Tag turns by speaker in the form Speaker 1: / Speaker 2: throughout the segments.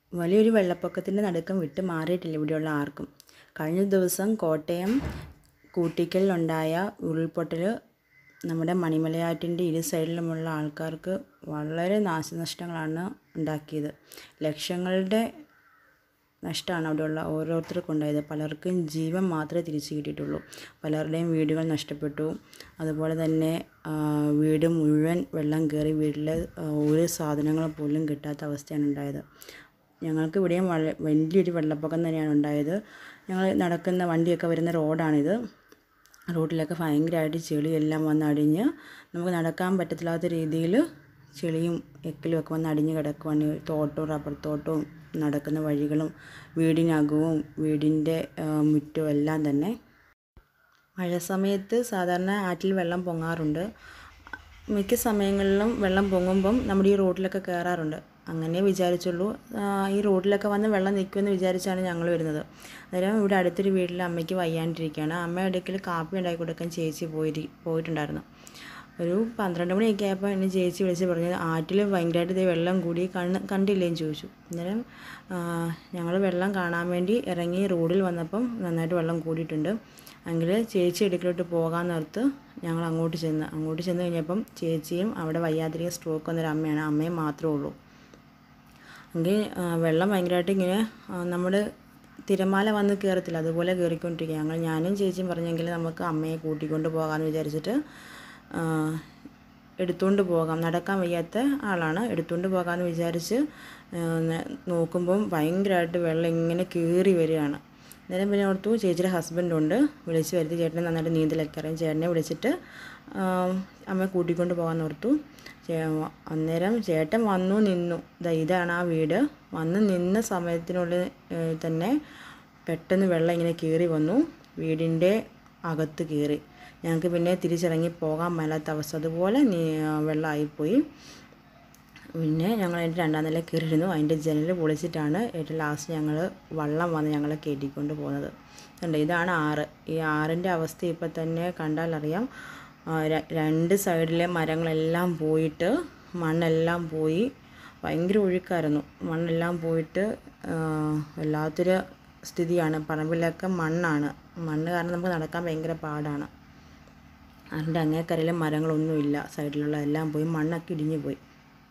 Speaker 1: വലിയൊരു വെള്ളപ്പൊക്കത്തിൻ്റെ നടുക്കം വിട്ട് മാറിയിട്ടില്ല ഇവിടെയുള്ള ആർക്കും കഴിഞ്ഞ ദിവസം കോട്ടയം കൂട്ടിക്കലിലുണ്ടായ ഉരുൾപൊട്ടൽ നമ്മുടെ മണിമലയാറ്റിൻ്റെ ഇരു സൈഡിലുമുള്ള ആൾക്കാർക്ക് വളരെ നാശനഷ്ടങ്ങളാണ് ഉണ്ടാക്കിയത് ലക്ഷങ്ങളുടെ നഷ്ടമാണ് അവിടെയുള്ള ഓരോരുത്തർക്കും ഉണ്ടായത് പലർക്കും ജീവൻ മാത്രമേ തിരിച്ചു കിട്ടിയിട്ടുള്ളൂ പലരുടെയും വീടുകൾ നഷ്ടപ്പെട്ടു അതുപോലെ തന്നെ ആ, വീട് മുഴുവൻ വെള്ളം കയറി വീട്ടിലെ ആ, ഒരു സാധനങ്ങൾ പോലും കിട്ടാത്ത അവസ്ഥയാണ് ഉണ്ടായത് ഞങ്ങൾക്ക് ഇവിടെയും വള വലിയൊരു വെള്ളപ്പൊക്കം തന്നെയാണ് ഉണ്ടായത് ഞങ്ങൾ നടക്കുന്ന വണ്ടിയൊക്കെ വരുന്ന റോഡാണിത് റോഡിലൊക്കെ ഭയങ്കരമായിട്ട് ചെളിയെല്ലാം വന്ന് അടിഞ്ഞ് നമുക്ക് നടക്കാൻ പറ്റത്തില്ലാത്ത രീതിയിൽ ചെളിയും എക്കലും ഒക്കെ വന്ന് അടിഞ്ഞ് കിടക്കുവാണ് തോട്ടവും റബ്ബർ തോട്ടവും നടക്കുന്ന വഴികളും വീടിനകവും വീടിൻ്റെ ആ, മുറ്റവും എല്ലാം തന്നെ മഴ സമയത്ത് സാധാരണ ആറ്റിൽ വെള്ളം പൊങ്ങാറുണ്ട് മിക്ക സമയങ്ങളിലും വെള്ളം പൊങ്ങുമ്പം നമ്മുടെ ഈ റോഡിലൊക്കെ കയറാറുണ്ട് അങ്ങനെ വിചാരിച്ചുള്ളൂ ആ, ഈ റോഡിലൊക്കെ വന്ന് വെള്ളം നിൽക്കുമെന്ന് വിചാരിച്ചാണ് ഞങ്ങൾ വരുന്നത് അന്നേരം ഇവിടെ അടുത്തൊരു വീട്ടിൽ അമ്മയ്ക്ക് വയ്യാണ്ടിരിക്കുകയാണ് അമ്മ ഇടയ്ക്കിൽ കാപ്പി ഉണ്ടാക്കി കൊടുക്കാൻ ചേച്ചി പോയി പോയിട്ടുണ്ടായിരുന്നു ഒരു പന്ത്രണ്ട് മണിയൊക്കെ ആയപ്പോൾ എന്നെ ചേച്ചി വിളിച്ച് പറഞ്ഞു ആറ്റിൽ ഭയങ്കരമായിട്ട് ഇതേ വെള്ളം കൂടി കണ്ണ് കണ്ടില്ലേന്ന് ചോദിച്ചു അന്നേരം ഞങ്ങൾ വെള്ളം കാണാൻ വേണ്ടി ഇറങ്ങി റോഡിൽ വന്നപ്പം നന്നായിട്ട് വെള്ളം കൂടിയിട്ടുണ്ട് എങ്കിൽ ചേച്ചി ഇടുക്കിലോട്ട് പോകാൻ നേരത്ത് ഞങ്ങൾ അങ്ങോട്ട് ചെന്ന് അങ്ങോട്ട് ചെന്ന് കഴിഞ്ഞപ്പം ചേച്ചിയും അവിടെ വയ്യാതിരിക്കുക സ്ട്രോക്ക് വന്നൊരു അമ്മയാണ് അമ്മയും മാത്രമേ ഉള്ളൂ എങ്കിൽ ആ, വെള്ളം ഭയങ്കരമായിട്ട് ഇങ്ങനെ നമ്മൾ തിരമാല വന്ന് കയറത്തില്ല അതുപോലെ കയറിക്കൊണ്ടിരിക്കുക ഞങ്ങൾ ഞാനും ചേച്ചിയും പറഞ്ഞെങ്കിൽ നമുക്ക് അമ്മയെ കൂട്ടിക്കൊണ്ട് പോകാമെന്ന് വിചാരിച്ചിട്ട് ആ, എടുത്തുകൊണ്ട് പോകാം നടക്കാൻ വയ്യാത്ത ആളാണ് എടുത്തുകൊണ്ട് പോകാമെന്ന് വിചാരിച്ച് ആ, ന- നോക്കുമ്പം ഭയങ്കരമായിട്ട് വെള്ളം ഇങ്ങനെ കയറി വരികയാണ് അന്നേരം പിന്നെ ഓർത്തു ചേച്ചിയുടെ ഹസ്ബൻഡുണ്ട് വിളിച്ച് വരുത്തി ചേട്ടനെ നന്നായിട്ട് നീന്തലൊക്കെ അറിയാം ചേട്ടനെ വിളിച്ചിട്ട് ആ, അമ്മയെ കൂട്ടിക്കൊണ്ട് പോകാമെന്ന് ഓർത്തു ചേ- അന്നേരം ചേട്ടൻ വന്നു നിന്നു ദാ ഇതാണ് ആ വീട് വന്ന് നിന്ന സമയത്തിനുള്ളിൽ ഏ, തന്നെ പെട്ടെന്ന് വെള്ളം ഇങ്ങനെ കയറി വന്നു വീടിൻ്റെ അകത്ത് കയറി ഞങ്ങൾക്ക് പിന്നെ തിരിച്ചിറങ്ങി പോകാൻ മേലാത്ത അവസ്ഥ അതുപോലെ നീ വെള്ളമായിപ്പോയി പിന്നെ ഞങ്ങൾ അതിൻ്റെ രണ്ടാം നില കയറിയിരുന്നു അതിൻ്റെ ജനൽ പൊളിച്ചിട്ടാണ് ഏറ്റവും ലാസ്റ്റ് ഞങ്ങൾ വള്ളം വന്ന് ഞങ്ങളെ കയറ്റിക്കൊണ്ട് പോകുന്നത് കണ്ടോ ഇതാണ് ആറ് ഈ ആറിൻ്റെ അവസ്ഥ ഇപ്പം തന്നെ കണ്ടാലറിയാം ആ, ര- രണ്ട് സൈഡിലെ മരങ്ങളെല്ലാം പോയിട്ട് മണ്ണെല്ലാം പോയി ഭയങ്കര ഒഴുക്കായിരുന്നു മണ്ണെല്ലാം പോയിട്ട് ആ, വല്ലാത്തൊരു സ്ഥിതിയാണ് പറമ്പിലൊക്കെ മണ്ണാണ് മണ്ണ് കാരണം നമുക്ക് നടക്കാൻ ഭയങ്കര പാടാണ് അതിൻ്റെ അങ്ങേക്കരയിലെ മരങ്ങളൊന്നുമില്ല സൈഡിലുള്ള എല്ലാം പോയി മണ്ണൊക്കെ ഇടിഞ്ഞു പോയി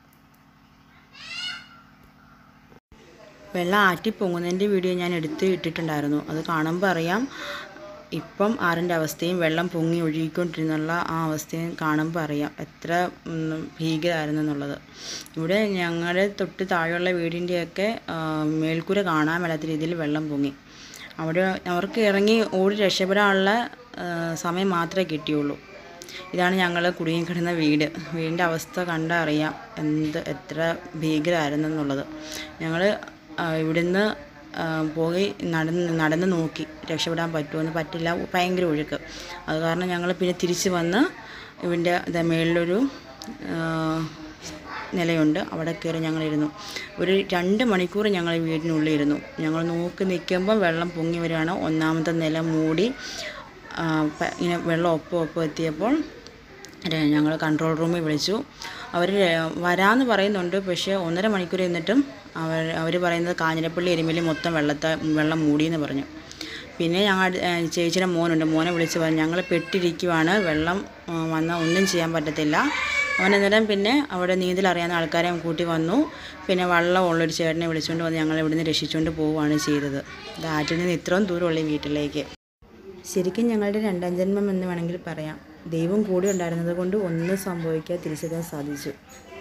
Speaker 1: വെള്ളം ആറ്റി പൊങ്ങുന്നതിൻ്റെ വീഡിയോ ഞാൻ എടുത്ത് ഇട്ടിട്ടുണ്ടായിരുന്നു അത് കാണുമ്പോൾ അറിയാം ഇപ്പം ആറിൻ്റെ അവസ്ഥയും വെള്ളം പൊങ്ങി ഒഴുകിക്കൊണ്ടിരുന്നുള്ള ആ അവസ്ഥയും കാണുമ്പോൾ അറിയാം എത്ര ഉം, ഭീകരമായിരുന്നു എന്നുള്ളത് ഇവിടെ ഞങ്ങളുടെ തൊട്ട് താഴെയുള്ള വീടിൻ്റെയൊക്കെ ആ, മേൽക്കൂര കാണാൻ മേലാത്ത രീതിയിൽ വെള്ളം പൊങ്ങി അവിടെ അവർക്ക് ഇറങ്ങി ഓടി രക്ഷപ്പെടാനുള്ള ആ, സമയം മാത്രമേ കിട്ടിയുള്ളൂ ഇതാണ് ഞങ്ങൾ കുടുങ്ങിക്കിടന്ന വീട് വീടിൻ്റെ അവസ്ഥ കണ്ടാൽ അറിയാം എന്ത് എത്ര ഭീകരമായിരുന്നു എന്നുള്ളത് ഞങ്ങൾ ഇവിടുന്ന് ആ, പോയി നടന്ന് നടന്ന് നോക്കി രക്ഷപ്പെടാൻ പറ്റുമെന്ന് പറ്റില്ല ഭയങ്കര ഒഴുക്ക് അത് കാരണം ഞങ്ങൾ പിന്നെ തിരിച്ച് വന്ന് ഇവൻ്റെ ഇത് മേളിലൊരു ആ, നിലയുണ്ട് അവിടെ കയറി ഞങ്ങളിരുന്നു ഒരു രണ്ട് മണിക്കൂർ ഞങ്ങൾ വീടിനുള്ളിൽ ഇരുന്നു ഞങ്ങൾ നോക്കി നിൽക്കുമ്പോൾ വെള്ളം പൊങ്ങി വരികയാണ് ഒന്നാമത്തെ നില മൂടി ആ, പ- ഇങ്ങനെ വെള്ളം ഒപ്പം ഒപ്പം എത്തിയപ്പോൾ ഞങ്ങൾ കൺട്രോൾ റൂമിൽ വിളിച്ചു അവർ വരാമെന്ന് പറയുന്നുണ്ട് പക്ഷേ ഒന്നര മണിക്കൂർ ഇരുന്നിട്ടും അവർ അവർ പറയുന്നത് കാഞ്ഞിരപ്പള്ളി എരുമേലി മൊത്തം വെള്ളത്തെ വെള്ളം മൂടിയെന്ന് പറഞ്ഞു പിന്നെ ഞങ്ങൾ ചേച്ചിയുടെ മോനുണ്ട് മോനെ വിളിച്ച് പറഞ്ഞു ഞങ്ങൾ പെട്ടിരിക്കുവാണ് വെള്ളം ആ, വന്നാൽ ഒന്നും ചെയ്യാൻ പറ്റത്തില്ല അവൻ അന്നേരം പിന്നെ അവിടെ നീന്തൽ അറിയാവുന്ന ആൾക്കാരെ കൂട്ടി വന്നു പിന്നെ വള്ളമുള്ളൊരു ചേട്ടനെ വിളിച്ചുകൊണ്ട് വന്ന് ഞങ്ങൾ ഇവിടുന്ന് രക്ഷിച്ചുകൊണ്ട് പോവുകയാണ് ചെയ്തത് ഇത് ആറ്റിൽ നിന്ന് ഇത്രയും ദൂരമുള്ള ഈ വീട്ടിലേക്ക് ശരിക്കും ഞങ്ങളുടെ രണ്ടാം ജന്മം എന്ന് വേണമെങ്കിൽ പറയാം ദൈവം കൂടെ ഉണ്ടായിരുന്നത് കൊണ്ട് ഒന്നും സംഭവിക്കാതെ തിരിച്ചെത്താൻ സാധിച്ചു